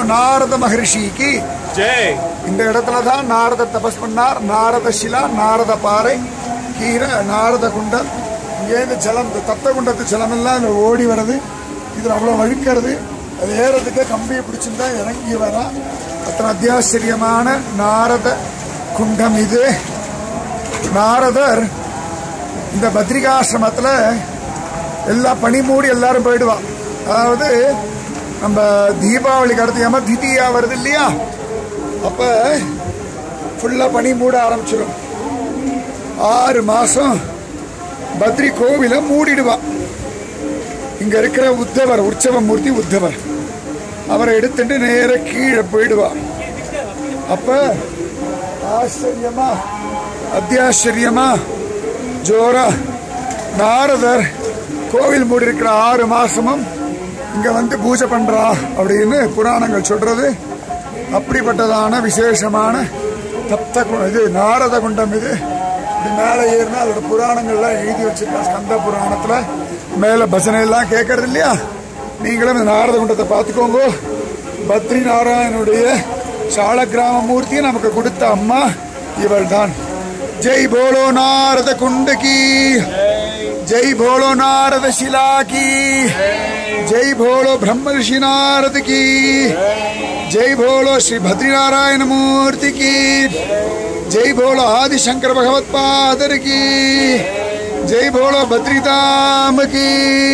நாரத மகரிஷிக்கு ஜெய் இந்த இடத்துல தான் நாரத தபஸ் பண்ணார் நாரத சிலா நாரத பாறை கீரை நாரத குண்டம் இங்கேருந்து ஜலம் இந்த தப்த குண்டத்து ஜலம் எல்லாம் இந்த ஓடி வர்றது இதில் அவ்வளோ வழுக்கிறது அது ஏறதுக்கு கம்பியை பிடிச்சிருந்தா இறங்கி வரா அத்தனை அத்தியாச்சரியமான நாரத குண்டம் இது நாரதர் இந்த பத்ரிகாசிரமத்தில் எல்லா பனி மூடி எல்லாரும் போயிடுவா அதாவது நம்ம தீபாவளிக்கு அடுத்து யம திதியா வருது இல்லையா அப்போ ஃபுல்லாக பனி மூட ஆரம்பிச்சிடும் ஆறு மாதம் பத்ரி கோவிலை மூடிடுவா இங்கே இருக்கிற உத்தவர் உற்சவ மூர்த்தி உத்தவர் அவரை எடுத்துட்டு நேர கீழே போயிடுவா அப்போ ஆச்சரியமா அத்தியாச்சரியமா ஜோரா நாரதர் கோவில் மூடி இருக்கிற ஆறு மாசமும் இங்க வந்து பூஜை பண்றா அப்படின்னு புராணங்கள் சொல்றது அப்படிப்பட்டதான விசேஷமான தப்த கு- இது நாரத குண்டம் இது இப்படி மேலே ஏறினா அதோட புராணங்கள்லாம் எழுதி வச்சிருக்கா ஸ்கந்த புராணத்துல மேல பஜனை எல்லாம் கேட்கறது இல்லையா நீங்களும் இந்த நாரத குண்டத்தை பார்த்துக்கோங்க பத்ரி நாராயணனுடைய சால கிராம மூர்த்தியை நமக்கு கொடுத்த அம்மா இவள் தான் ஜெய் போலோ நாரத குண்டகி ஜெய் போலோ நாரத சிலா கி ஜெய் போலோ பிரம்ம ரிஷி நாரத கி ஜெய் போலோ ஸ்ரீ பத்ரி நாராயண மூர்த்தி கி ஜெய் போலோ ஆதிசங்கர பகவத் பாதர் கி ஜெய் போலோ பத்ரிதாம் கி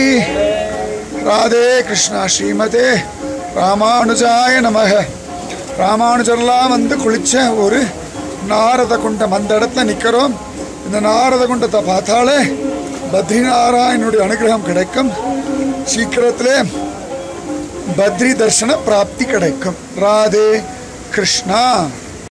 ராதே கிருஷ்ணா ஸ்ரீமதே ராமானுஜாய நமக ராமானுஜர்லாம் வந்து குளிச்ச ஒரு நாரத குண்டம் அந்த இடத்துல நிற்கிறோம் இந்த நாரத குண்டத்தை பார்த்தாலே பத்ரிநாராயணனுடைய அனுகிரகம் கிடைக்கும் சீக்கிரத்திலே பத்ரி தர்சன பிராப்தி கிடைக்கும் ராதே கிருஷ்ணா